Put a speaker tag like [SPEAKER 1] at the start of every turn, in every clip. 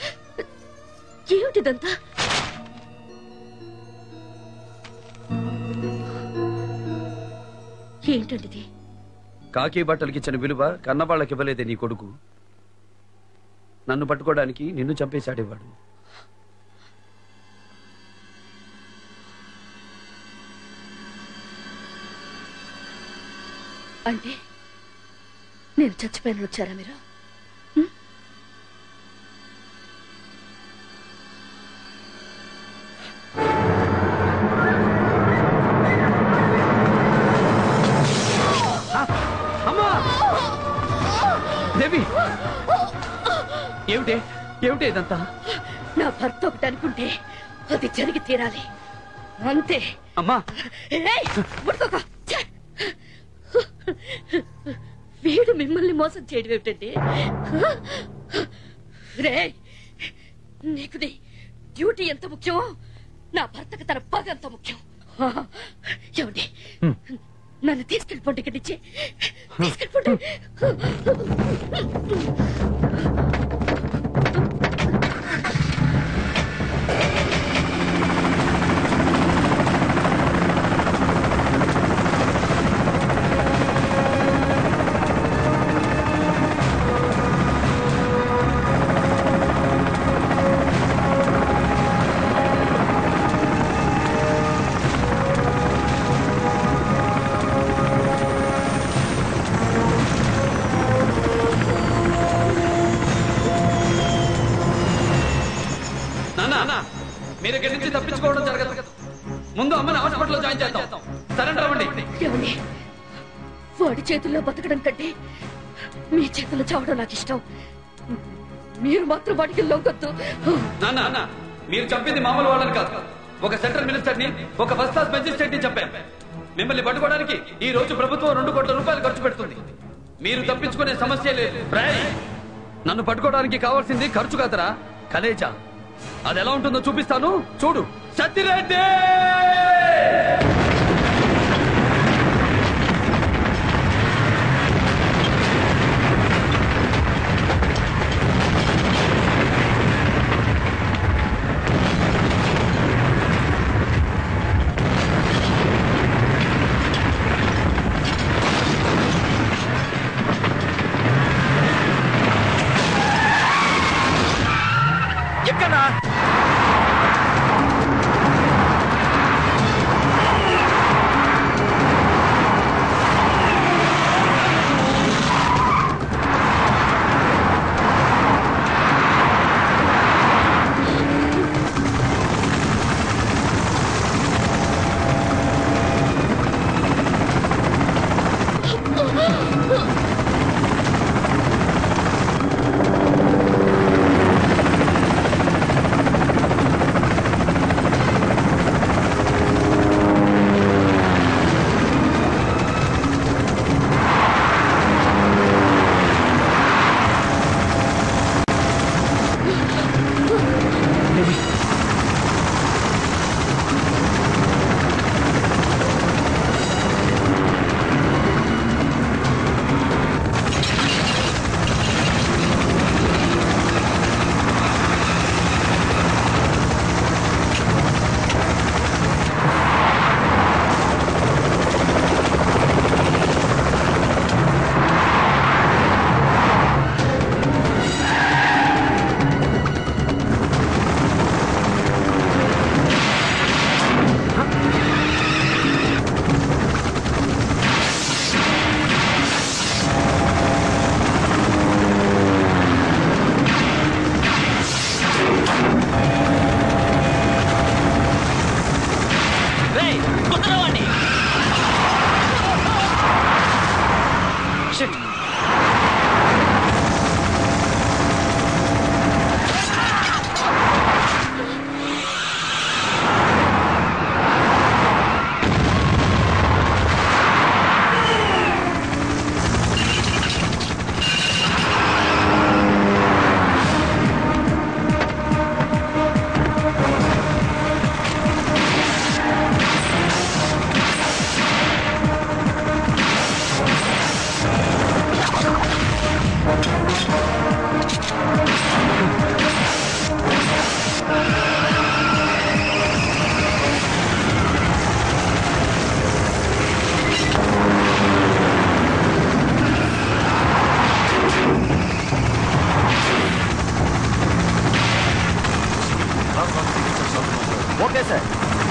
[SPEAKER 1] ఏమిటిదంతా ఏంటండి ఇది
[SPEAKER 2] కాకి బట్టలకి ఇచ్చిన విలువ కన్నవాళ్ళకి ఇవ్వలేదే నీ కొడుకు నన్ను పట్టుకోవడానికి నిన్ను చంపేశాడేవాడు
[SPEAKER 1] అంటే నేను చచ్చిపోయిన వచ్చారా మీరు హ్మ్?
[SPEAKER 2] అమ్మా దేవి ఏమిటే ఏమిటి ఇదంతా
[SPEAKER 1] నా భర్త ఒకటి అనుకుంటే అది జరిగి తీరాలి అంతే
[SPEAKER 2] అమ్మా
[SPEAKER 1] ఏయ్, ముట్టుకోక. ఛే! వీడు మిమ్మల్ని మోసం చేయడం ఏమిటండి రే నీకు నీ డ్యూటీ ఎంత ముఖ్యమో నా భర్తకు తన పగ ఎంత ముఖ్యం ఏమండి నన్ను తీసుకెళ్ళిపోండి ఇక్కడి నుంచి తీసుకెళ్ళిపోండి
[SPEAKER 2] నాన్న మీరు ఇక్కడి నుంచి తప్పించుకోవడం జరగదు ముందు అమ్మని హాస్పిటల్లో జాయిన్ చేద్దాం సరెండర్ అవ్వండి
[SPEAKER 1] ఏమండి వాడి చేతుల్లో బతకడం కంటే మీ చేతుల్లో చావడం నాకు ఇష్టం మీరు మాత్రం వాడికి లొంగొద్దు
[SPEAKER 2] నాన్న మీరు చంపింది మామూలు వాళ్ళని కాదు ఒక సెంట్రల్ మినిస్టర్ ని ఒక ఫస్ట్ క్లాస్ మెజిస్ట్రేట్ ని చంపాం మిమ్మల్ని పట్టుకోవడానికి ఈ రోజు ప్రభుత్వం రెండు కోట్ల రూపాయలు ఖర్చు పెడుతుంది మీరు తప్పించుకునే సమస్య లేదు రేయ్! నన్ను పట్టుకోవడానికి కావాల్సింది ఖర్చు కాదరా కలేజా అది ఎలా ఉంటుందో చూపిస్తాను చూడు సత్యరెడ్డి ఎక్కడా
[SPEAKER 1] ఆ
[SPEAKER 3] ఓకే సార్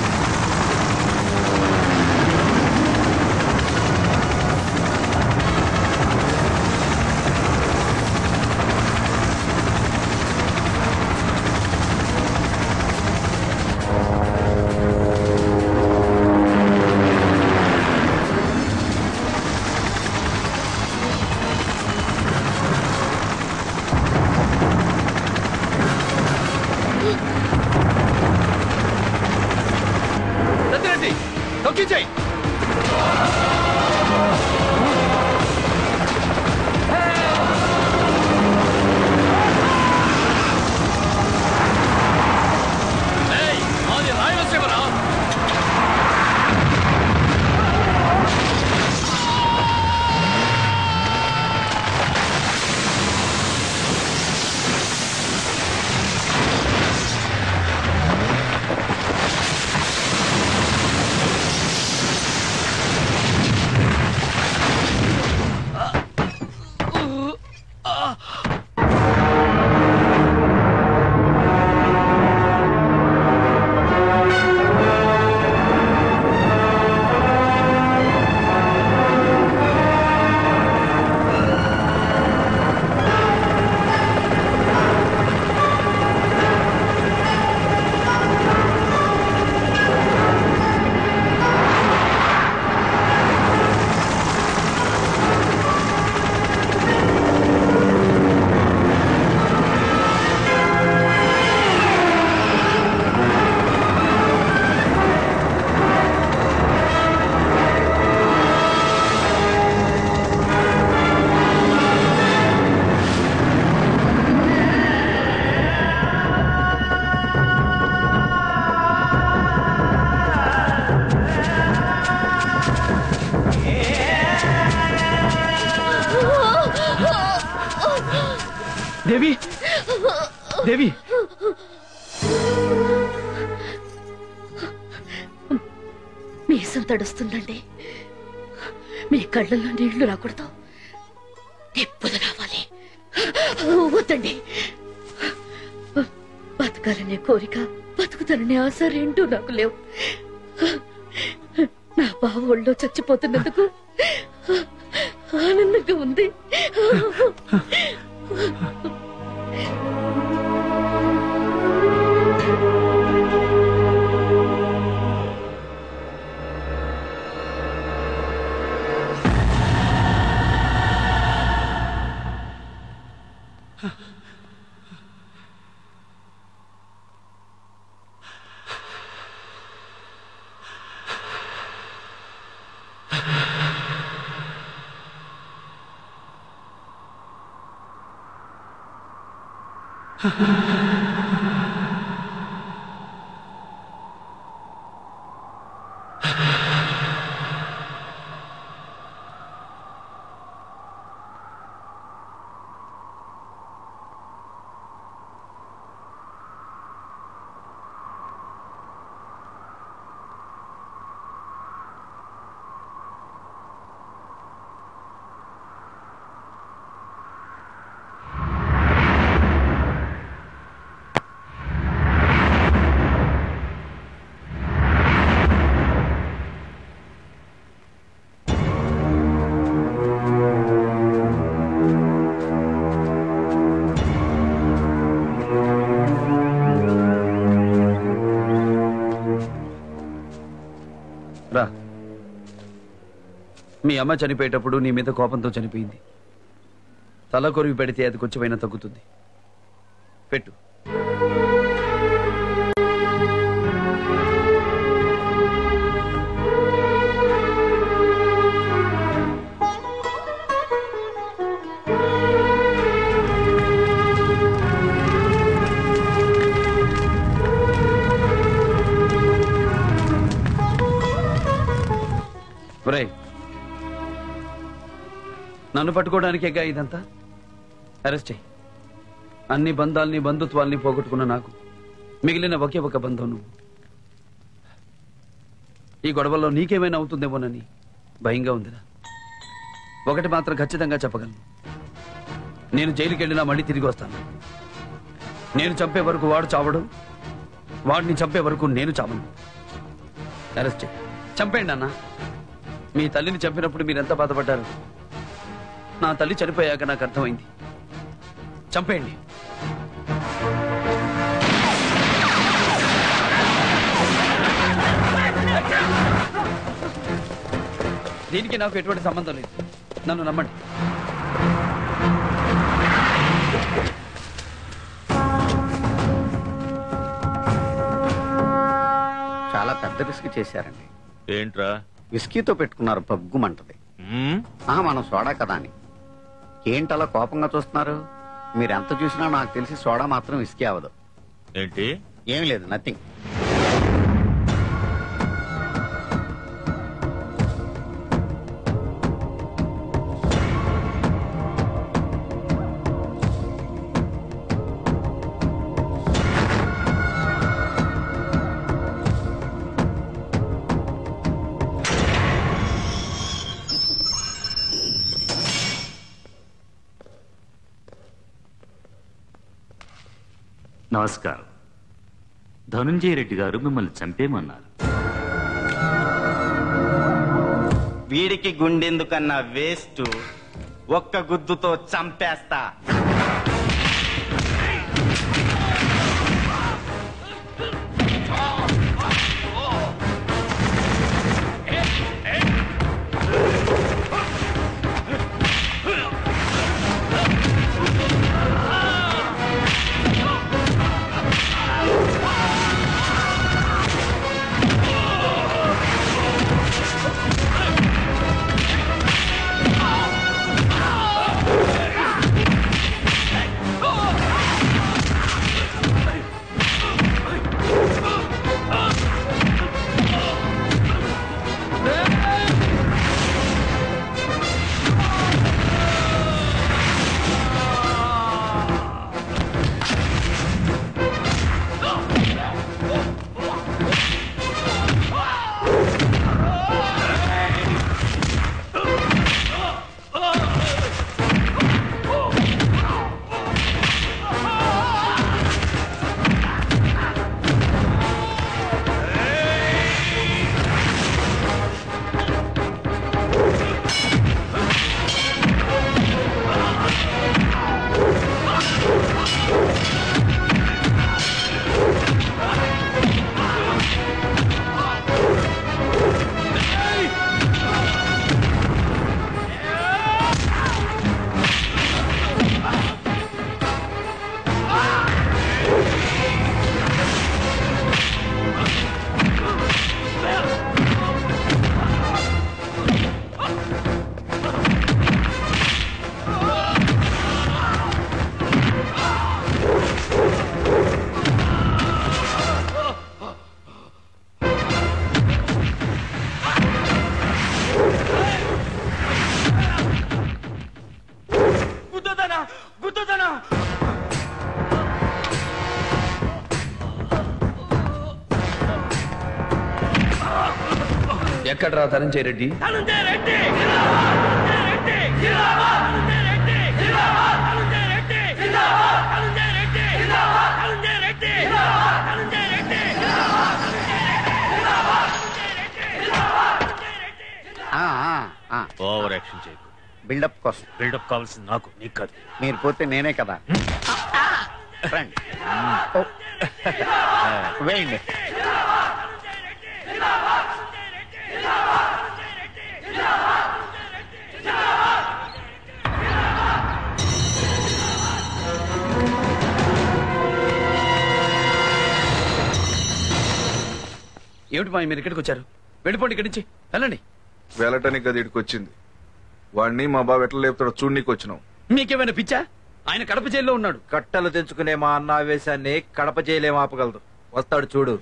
[SPEAKER 2] రత్తిరెడ్డి తొక్కించేయి ఏయ్, మాది రాయలసీమరా
[SPEAKER 4] దేవి దేవి
[SPEAKER 1] మీసం తడుస్తుందండి మీ కళ్ళల్లో నీళ్లు రాకూడదు నిప్పులు రావాలి వద్దండి బతకాలనే కోరిక బతుకుతాననే ఆశ రెండూ నాకు లేవు నా బావ ఒళ్ళో చచ్చిపోతున్నందుకు ఆనందంగా ఉంది
[SPEAKER 2] రా మీ అమ్మ చనిపోయేటప్పుడు నీ మీద కోపంతో చనిపోయింది తల కొరివి పెడితే అది కొంచెమైనా తగ్గుతుంది పెట్టు ఒరేయ్ నన్ను పట్టుకోవడానికేగా ఇదంతా అరెస్ట్ చేయి అన్ని బంధాల్ని బంధుత్వాల్ని పోగొట్టుకున్న నాకు మిగిలిన ఒకే ఒక బంధం నువ్వు ఈ గొడవల్లో నీకేమైనా అవుతుందేమోనని భయంగా ఉందిరా ఒకటి మాత్రం ఖచ్చితంగా చెప్పగలను నేను జైలుకి వెళ్ళినా మళ్ళీ తిరిగి వస్తాను నేను చంపే వరకు వాడు చావడం వాడిని చంపే వరకు నేను చావను అరెస్ట్ చేయి చంపేయండి అన్న మీ తల్లిని చంపినప్పుడు మీరెంత బాధపడ్డారు నా తల్లి చనిపోయాక నాకు అర్థమైంది చంపేయండి దీనికి నాకు ఎటువంటి సంబంధం లేదు నన్ను నమ్మండి
[SPEAKER 3] చాలా పెద్ద రిస్క్ చేశారండి
[SPEAKER 5] ఏంట్రా
[SPEAKER 3] విస్కీతో పెట్టుకున్నారు పగ్గుమంటది
[SPEAKER 5] మ్మ్?
[SPEAKER 3] ఆహా మనం సోడా కదా అని ఏంటలా కోపంగా చూస్తున్నారు మీరు ఎంత చూసినా నాకు తెలిసి సోడా మాత్రం విస్కీ అవ్వదు
[SPEAKER 5] ఏంటి
[SPEAKER 3] ఏం లేదు నథింగ్
[SPEAKER 6] నమస్కారం ధనుంజయ రెడ్డి గారు మిమ్మల్ని చంపేమన్నారు
[SPEAKER 7] వీడికి గుండెందుకన్నా వేస్ట్ ఒక్క గుద్దుతో చంపేస్తా గుద్దుదనా గుద్దుదనా
[SPEAKER 2] ఎక్కడ్రా ధనంజయ రెడ్డి
[SPEAKER 5] ఓవర్ యాక్షన్ చేయకు
[SPEAKER 3] బిల్డప్ కోసం
[SPEAKER 5] బిల్డప్ కావాల్సింది నాకు నీకు కాదు
[SPEAKER 3] మీరు పోతే నేనే కదా రండి ఓ. వేయండి
[SPEAKER 2] ఏమిటి మా మీరు ఇక్కడికి వచ్చారు వెళ్ళిపోండి ఇక్కడి నుంచి వెళ్ళండి
[SPEAKER 8] వెళ్ళటానికి అది ఇక్కడికి వచ్చింది వాడిని మా బావ ఎట్లా లేపుతాడో చూడనీకి వచ్చినాం
[SPEAKER 2] మీకేమైనా పిచ్చా ఆయన కడప జైల్లో ఉన్నాడు
[SPEAKER 9] కట్టలు తెంచుకునే మా అన్న ఆవేశాన్ని కడప చేయలేం ఆపగలదు వస్తాడు చూడు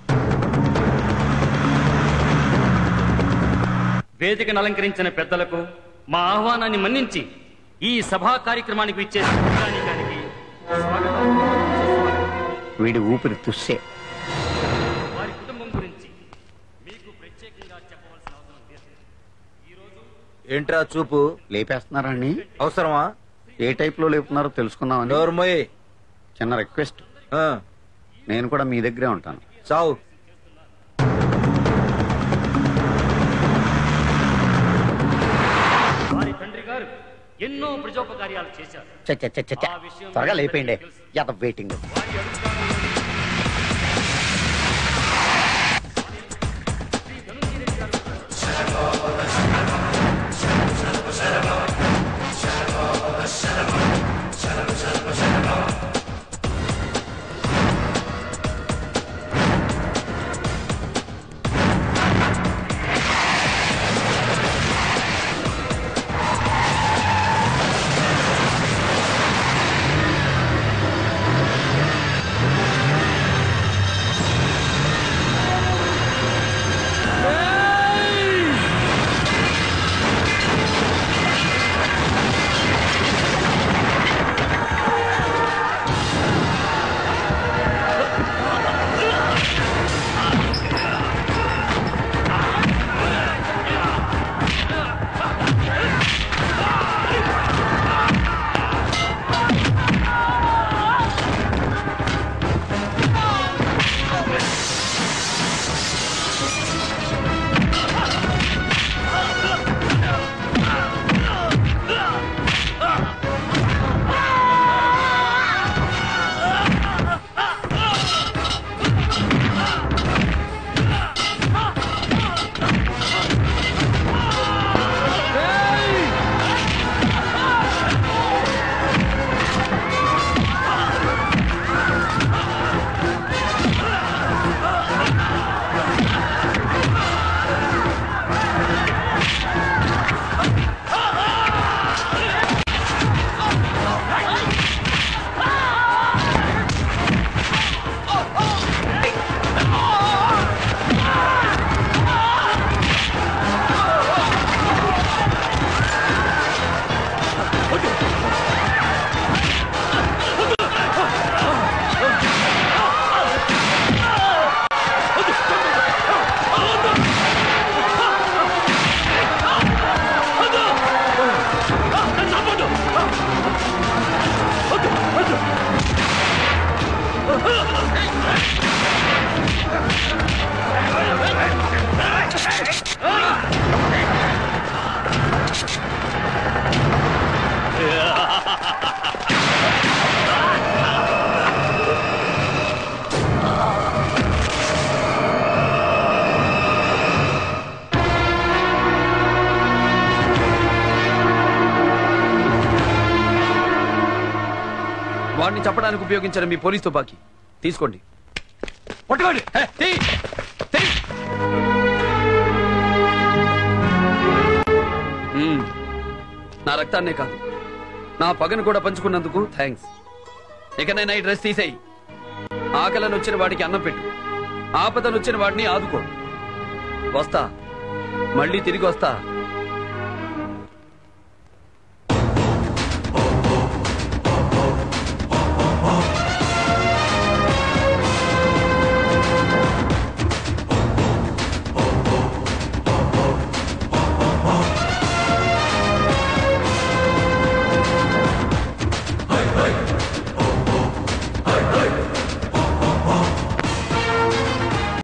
[SPEAKER 6] వేదికను అలంకరించిన పెద్దలకు మా ఆహ్వానాన్ని మన్నించి ఈ సభా కార్యక్రమానికి ఇచ్చేసిన ప్రజానీకానికి స్వాగతం సుస్వాగతం.
[SPEAKER 3] వీడి ఊపిరి తుస్సే
[SPEAKER 6] వారి కుటుంబం గురించి మీకు ప్రత్యేకంగా చెప్పవలసిన అవసరం లేదు
[SPEAKER 9] ఏంట్రా చూపు
[SPEAKER 3] లేపేస్తున్నారా అండి
[SPEAKER 9] అవసరమా
[SPEAKER 3] ఏ టైప్ లో లేపుతున్నారో తెలుసుకుందామని
[SPEAKER 9] నోర్మోయ్
[SPEAKER 3] చిన్న రిక్వెస్ట్ నేను కూడా మీ దగ్గరే ఉంటాను
[SPEAKER 9] చావు
[SPEAKER 6] వారి తండ్రి గారు ఎన్నో ప్రజోపకార్యాలు చేశారు
[SPEAKER 3] చ చ చ చ చ. త్వరగా లేపేయండి ఎంత వెయిటింగ్
[SPEAKER 2] వాడిని చంపడానికి ఉపయోగించిన మీ పోలీస్ తుపాకీ తీసుకోండి పట్టుకోండి హే, తీ, తీ. మ్మ్. నా రక్తాన్నే కాదు నా పగను కూడా పంచుకున్నందుకు థ్యాంక్స్ ఇకనైనా ఈ డ్రెస్ తీసేయి ఆకలను వచ్చిన వాడికి అన్నం పెట్టు ఆపదనొచ్చిన వాడిని ఆదుకో వస్తా మళ్ళీ తిరిగి వస్తా